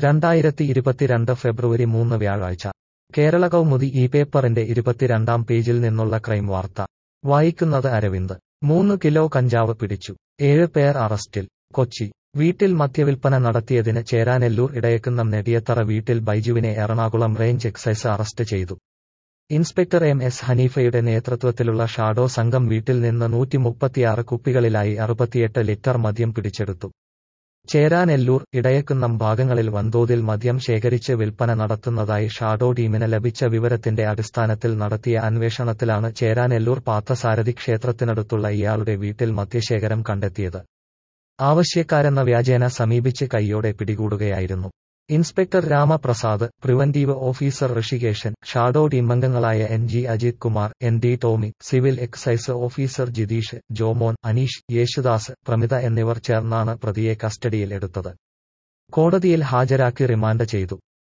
രണ്ടായിരത്തി ഇരുപത്തിരണ്ട് ഫെബ്രുവരി മൂന്ന് വ്യാഴാഴ്ച കേരള കൗമുദി ഈ പേപ്പറിന്റെ ഇരുപത്തിരണ്ടാം പേജിൽ നിന്നുള്ള ക്രൈം വാർത്ത വായിക്കുന്നത് അരവിന്ദ് മൂന്ന് കിലോ കഞ്ചാവ് പിടിച്ചു ഏഴ് പേർ അറസ്റ്റിൽ കൊച്ചി വീട്ടിൽ മദ്യവിൽപ്പന നടത്തിയതിന് ചേരാനെല്ലൂർ ഇടയക്കുന്നം നെടിയത്തറ വീട്ടിൽ ബൈജുവിനെ എറണാകുളം റേഞ്ച് എക്സൈസ് അറസ്റ്റ് ചെയ്തു ഇൻസ്പെക്ടർ എം എസ് ഹനീഫയുടെ നേതൃത്വത്തിലുള്ള ഷാഡോ സംഘം വീട്ടിൽ നിന്ന് നൂറ്റി മുപ്പത്തിയാറ് കുപ്പികളിലായി അറുപത്തിയെട്ട് ലിറ്റർ മദ്യം പിടിച്ചെടുത്തു ചേരാനെല്ലൂർ ഇടയക്കുന്നം ഭാഗങ്ങളിൽ വൻതോതിൽ മദ്യം ശേഖരിച്ച് വിൽപ്പന നടത്തുന്നതായി ഷാഡോ ടീമിന് ലഭിച്ച വിവരത്തിന്റെ അടിസ്ഥാനത്തിൽ നടത്തിയ അന്വേഷണത്തിലാണ് ചേരാനെല്ലൂർ പാർത്ഥസാരഥി ക്ഷേത്രത്തിനടുത്തുള്ള ഇയാളുടെ വീട്ടിൽ മദ്യശേഖരം കണ്ടെത്തിയത് ആവശ്യക്കാരെന്ന വ്യാജേന സമീപിച്ച് കൈയോടെ പിടികൂടുകയായിരുന്നു inspector Ramaprasad preventive officer Rishikesan shadow ടീമംഗങ്ങളായ N G Ajith Kumar N D Tomy civil excise officer Jitheesh Jomon Aneesh Yesudas Pramitha എന്നിവർ ചേർന്നാണ് പ്രതിയെ കസ്റ്റഡിയിൽ എടുത്തത് കോടതിയിൽ ഹാജരാക്കി റിമാൻഡ് ചെയ്തു